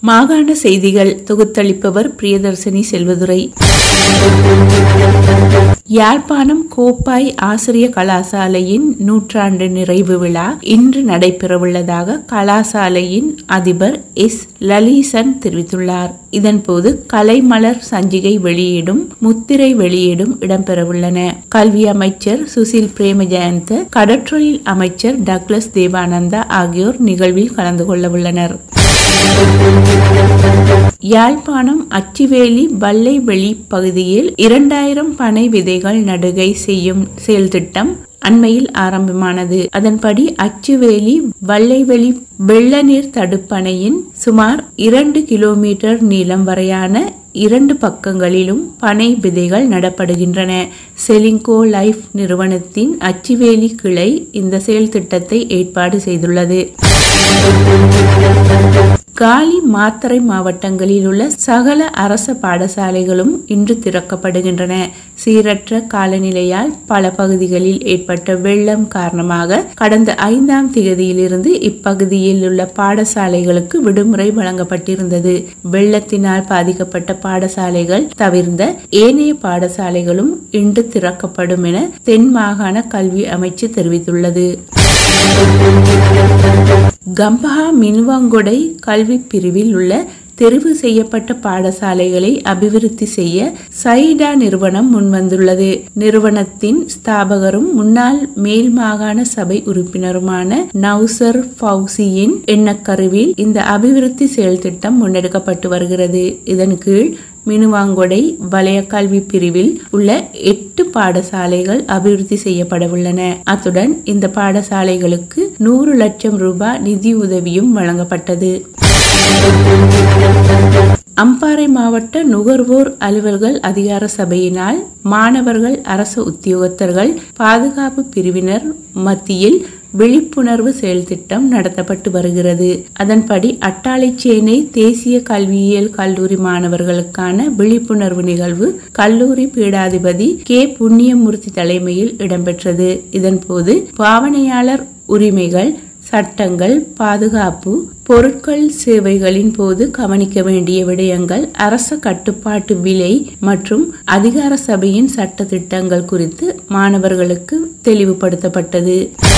மாகாண செய்திகள் தொகுத்தளிப்பவர் பிரியதர்சினி செல்வதுரை யாழ்ப்பாணம் கோப்பாய் ஆசிரிய கலாசாலையின் நூற்றாண்டு நிறைவு விழா இன்று நடைபெறவுள்ளதாக கலாசாலையின் அதிபர் எஸ் லலீசன் தெரிவித்துள்ளார் இதன்போது கலைமலர் சஞ்சிகை வெளியீடும் முத்திரை வெளியீடும் இடம்பெறவுள்ளன கல்வி அமைச்சர் சுசில் பிரேமஜயந்த கடற்றொழில் அமைச்சர் டக்ளஸ் தேவானந்தா ஆகியோர் நிகழ்வில் கலந்து கொள்ளவுள்ளனர் யாழ்ப்பாணம் அச்சிவேலி வல்லைவெளி பகுதியில் இரண்டாயிரம் பனை விதைகள் நடுகை செய்யும் செயல் திட்டம் அண்மையில் ஆரம்பமானது அதன்படி அச்சுவேலி வல்லைவெளி வெள்ள நீர் தடுப்பணையின் சுமார் இரண்டு கிலோமீட்டர் நீளம் வரையான இரண்டு பக்கங்களிலும் பனை விதைகள் நடப்படுகின்றன செலிங்கோ லைஃப் நிறுவனத்தின் அச்சுவேலி கிளை இந்த செயல் திட்டத்தை ஏற்பாடு செய்துள்ளது காலி மாத்தறை மாவட்டங்களில் உள்ள சகல அரச பாடசாலைகளும் இன்று திறக்கப்படுகின்றன சீரற்ற காலநிலையால் பல பகுதிகளில் ஏற்பட்ட வெள்ளம் காரணமாக கடந்த ஐந்தாம் திகதியிலிருந்து இப்பகுதியில் உள்ள பாடசாலைகளுக்கு விடுமுறை வழங்கப்பட்டிருந்தது வெள்ளத்தினால் பாதிக்கப்பட்ட பாடசாலைகள் தவிர்ந்த ஏனைய பாடசாலைகளும் இன்று திறக்கப்படும் என தென் மாகாண கல்வி அமைச்சு தெரிவித்துள்ளது கம்பஹா மின்வாங்கொடை கல்வி பிரிவில் உள்ள தெரிவு செய்யப்பட்ட பாடசாலைகளை அபிவிருத்தி செய்ய சைடா நிறுவனம் முன்வந்துள்ளது நிறுவனத்தின் ஸ்தாபகரும் முன்னாள் மேல் மாகாண சபை உறுப்பினருமான நௌசர் ஃபவுசியின் எண்ணக்கருவில் இந்த அபிவிருத்தி செயல் திட்டம் முன்னெடுக்கப்பட்டு வருகிறது இதன் கீழ் மினுவாங்கொடை வலய கல்வி பிரிவில் உள்ள எட்டு பாடசாலைகள் அபிவிருத்தி செய்யப்பட உள்ளன அத்துடன் இந்த பாடசாலைகளுக்கு நூறு லட்சம் ரூபாய் நிதி உதவியும் வழங்கப்பட்டது அம்பாறை மாவட்ட நுகர்வோர் அலுவல்கள் அதிகார சபையினால் மாணவர்கள் அரசு உத்தியோகத்தர்கள் பாதுகாப்பு பிரிவினர் மத்தியில் விழிப்புணர்வு செயல் திட்டம் நடத்தப்பட்டு வருகிறது அதன்படி அட்டாளைச்சேனை தேசிய கல்வியியல் கல்லூரி மாணவர்களுக்கான விழிப்புணர்வு நிகழ்வு கல்லூரி பீடாதிபதி கே புண்ணியமூர்த்தி தலைமையில் இடம்பெற்றது இதன்போது பாவனையாளர் உரிமைகள் சட்டங்கள் பாதுகாப்பு பொருட்கள் சேவைகளின் போது கவனிக்க வேண்டிய விடயங்கள் அரச கட்டுப்பாட்டு விலை மற்றும் அதிகார சபையின் சட்ட திட்டங்கள் குறித்து மாணவர்களுக்கு தெளிவுபடுத்தப்பட்டது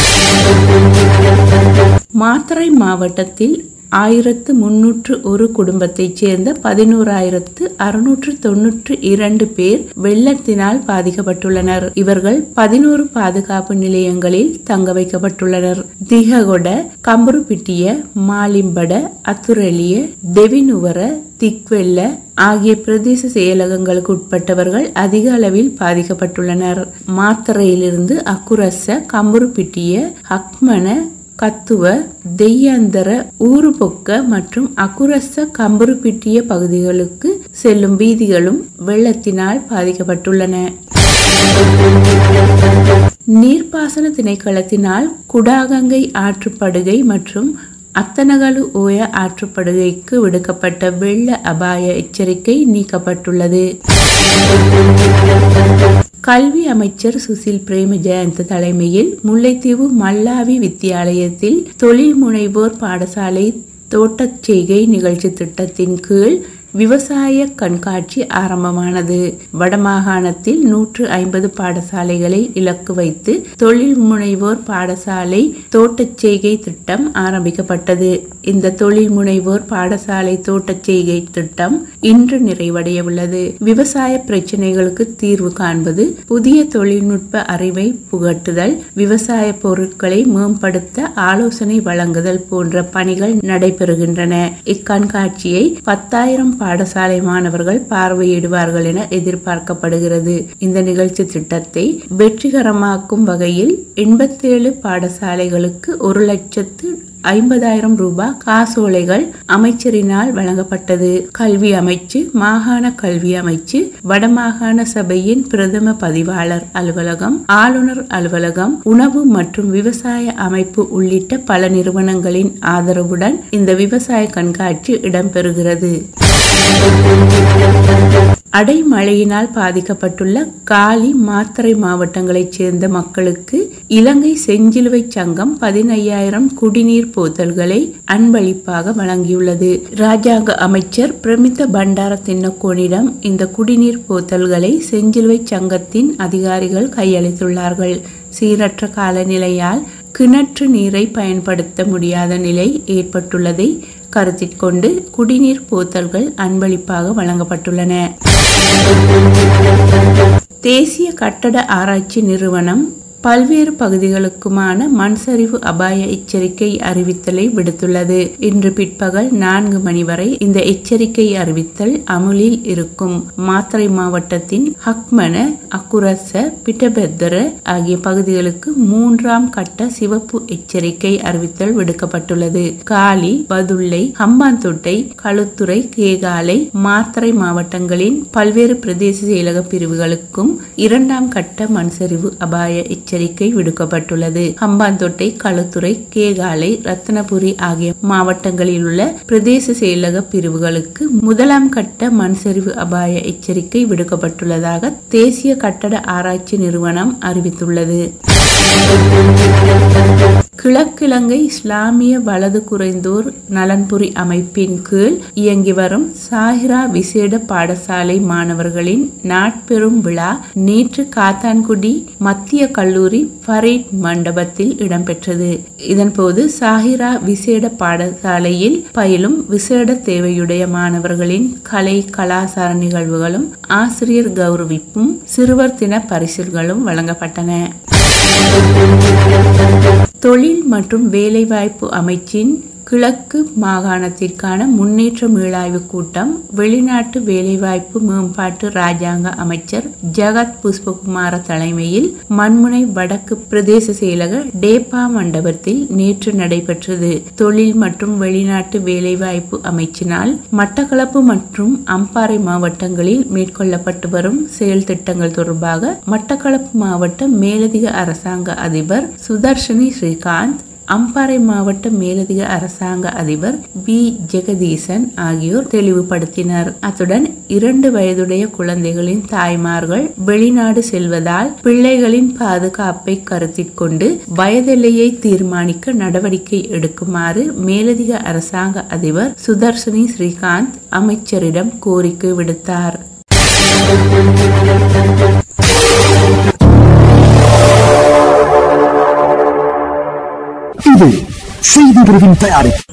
மாத்தறை மாவட்டத்தில் ஆயிரத்து முன்னூற்று ஒரு குடும்பத்தைச் சேர்ந்த பதினோராயிரத்து அறுநூற்று தொன்னூற்று இரண்டு பேர் வெள்ளத்தினால் பாதிக்கப்பட்டுள்ளனர் இவர்கள் பதினோரு பாதுகாப்பு நிலையங்களில் தங்க வைக்கப்பட்டுள்ளனர் திககொட கம்பருப்பிட்டிய மாலிம்பட அத்துரலிய டெவினுவர திக்வெல்ல ஆகிய பிரதேச செயலகங்களுக்கு உட்பட்டவர்கள் அதிக அளவில் பாதிக்கப்பட்டுள்ளனர் மாத்தறையிலிருந்து அக்குரச கம்பருப்பிட்டிய ஹக்மன கத்துவ தெய்யாந்தர ஊறுபொக்க மற்றும் அக்குரச கம்பருப்பிட்டிய பகுதிகளுக்கு செல்லும் வீதிகளும் வெள்ளத்தினால் பாதிக்கப்பட்டுள்ளன நீர்ப்பாசன திணைக்களத்தினால் குடாகங்கை ஆற்றுப்படுகை மற்றும் அத்தனகலு ஓய ஆற்றுப்படுகைக்கு விடுக்கப்பட்ட வெள்ள அபாய எச்சரிக்கை நீக்கப்பட்டுள்ளது கல்வி அமைச்சர் சுசில் பிரேம ஜெயந்த் தலைமையில் முல்லைத்தீவு மல்லாவி வித்தியாலயத்தில் தொழில் முனைவோர் பாடசாலை தோட்டச் செய்கை நிகழ்ச்சி திட்டத்தின் கீழ் விவசாய கண்காட்சி ஆரம்பமானது வடமாகாணத்தில் நூற்று ஐம்பது பாடசாலைகளை இலக்கு வைத்து தொழில் முனைவோர் பாடசாலை தோட்டச் செய்கை திட்டம் ஆரம்பிக்கப்பட்டது இந்த தொழில் முனைவோர் பாடசாலை தோட்டச் செய்கை திட்டம் இன்று நிறைவடைய உள்ளது விவசாய பிரச்சனைகளுக்கு தீர்வு காண்பது புதிய தொழில்நுட்ப அறிவை புகட்டுதல் விவசாய பொருட்களை மேம்படுத்த ஆலோசனை வழங்குதல் போன்ற பணிகள் நடைபெறுகின்றன இக்கண்காட்சியை பத்தாயிரம் பாடசாலை மாணவர்கள் பார்வையிடுவார்கள் என எதிர்பார்க்கப்படுகிறது இந்த நிகழ்ச்சி திட்டத்தை வெற்றிகரமாக்கும் வகையில் எண்பத்தேழு பாடசாலைகளுக்கு ஒரு லட்சத்து ஐம்பதாயிரம் ரூபாய் காசோலைகள் அமைச்சரினால் வழங்கப்பட்டது கல்வி அமைச்சு மாகாண கல்வி அமைச்சு வடமாகாண சபையின் பிரதம பதிவாளர் அலுவலகம் ஆளுநர் அலுவலகம் உணவு மற்றும் விவசாய அமைப்பு உள்ளிட்ட பல நிறுவனங்களின் ஆதரவுடன் இந்த விவசாய கண்காட்சி இடம்பெறுகிறது அடைமழையினால் பாதிக்கப்பட்டுள்ள காலி மாத்தறை மாவட்டங்களைச் சேர்ந்த மக்களுக்கு இலங்கை செஞ்சிலுவை சங்கம் பதினையாயிரம் குடிநீர் போத்தல்களை அன்பளிப்பாக வழங்கியுள்ளது ராஜாங்க அமைச்சர் பிரமித்த பண்டார தின்னக்கோனிடம் இந்த குடிநீர் போத்தல்களை செஞ்சிலுவை சங்கத்தின் அதிகாரிகள் கையளித்துள்ளார்கள் சீரற்ற காலநிலையால் கிணற்று நீரை பயன்படுத்த முடியாத நிலை ஏற்பட்டுள்ளதை கருத்தில் கொண்டு குடிநீர் போத்தல்கள் அன்பளிப்பாக வழங்கப்பட்டுள்ளன தேசிய கட்டட ஆராய்ச்சி நிறுவனம் பல்வேறு பகுதிகளுக்குமான மண் சரிவு அபாய எச்சரிக்கை அறிவித்தலை விடுத்துள்ளது இன்று பிற்பகல் நான்கு மணி வரை இந்த எச்சரிக்கை அறிவித்தல் அமுலில் இருக்கும் மாத்தறை மாவட்டத்தின் ஹக்மன அக்குரச பிட்டபெத்தர ஆகிய பகுதிகளுக்கு மூன்றாம் கட்ட சிவப்பு எச்சரிக்கை அறிவித்தல் விடுக்கப்பட்டுள்ளது காலி பதுள்ளை ஹம்பாந்தோட்டை களுத்துறை கேகாலை மாத்தறை மாவட்டங்களின் பல்வேறு பிரதேச செயலக பிரிவுகளுக்கும் இரண்டாம் கட்ட மண்சரிவு அபாய எச்சரிக்கை எச்சரிக்கை விடுக்கப்பட்டுள்ளது ஹம்பாந்தோட்டை களுத்துறை கேகாலை ரத்னபுரி ஆகிய மாவட்டங்களில் உள்ள பிரதேச செயலக பிரிவுகளுக்கு முதலாம் கட்ட மண்சரிவு அபாய எச்சரிக்கை விடுக்கப்பட்டுள்ளதாக தேசிய கட்டட ஆராய்ச்சி நிறுவனம் அறிவித்துள்ளது கிழக்கிழங்கை இஸ்லாமிய வலது குறைந்தோர் நலன்புரி அமைப்பின் கீழ் இயங்கி வரும் சாஹிரா விசேட பாடசாலை மாணவர்களின் நாட்பெரும் விழா நேற்று காத்தான்குடி மத்திய கல்லூரி ஃபரீட் மண்டபத்தில் இடம்பெற்றது இதன்போது சாஹிரா விசேட பாடசாலையில் பயிலும் விசேட தேவையுடைய மாணவர்களின் கலை கலாசார நிகழ்வுகளும் ஆசிரியர் கௌரவிப்பும் சிறுவர் தின பரிசுகளும் வழங்கப்பட்டன தொழில் மற்றும் வேலைவாய்ப்பு அமைச்சின் கிழக்கு மாகாணத்திற்கான முன்னேற்ற மீளாய்வு கூட்டம் வெளிநாட்டு வேலைவாய்ப்பு மேம்பாட்டு ராஜாங்க அமைச்சர் ஜகத் புஷ்பகுமார தலைமையில் மண்முனை வடக்கு பிரதேச செயலக டேப்பா மண்டபத்தில் நேற்று நடைபெற்றது தொழில் மற்றும் வெளிநாட்டு வேலைவாய்ப்பு அமைச்சினால் மட்டக்களப்பு மற்றும் அம்பாறை மாவட்டங்களில் மேற்கொள்ளப்பட்டு வரும் செயல் திட்டங்கள் தொடர்பாக மட்டக்களப்பு மாவட்ட மேலதிக அரசாங்க அதிபர் சுதர்ஷனி ஸ்ரீகாந்த் அம்பாறை மாவட்ட மேலதிக அரசாங்க அதிபர் பி ஜெகதீசன் ஆகியோர் தெளிவுபடுத்தினர் அத்துடன் இரண்டு வயதுடைய குழந்தைகளின் தாய்மார்கள் வெளிநாடு செல்வதால் பிள்ளைகளின் பாதுகாப்பை கருத்தில் கொண்டு வயதெல்லையை தீர்மானிக்க நடவடிக்கை எடுக்குமாறு மேலதிக அரசாங்க அதிபர் சுதர்ஷனி ஸ்ரீகாந்த் அமைச்சரிடம் கோரிக்கை விடுத்தார் இது செய்தி பிரிவின் தயாரிப்பு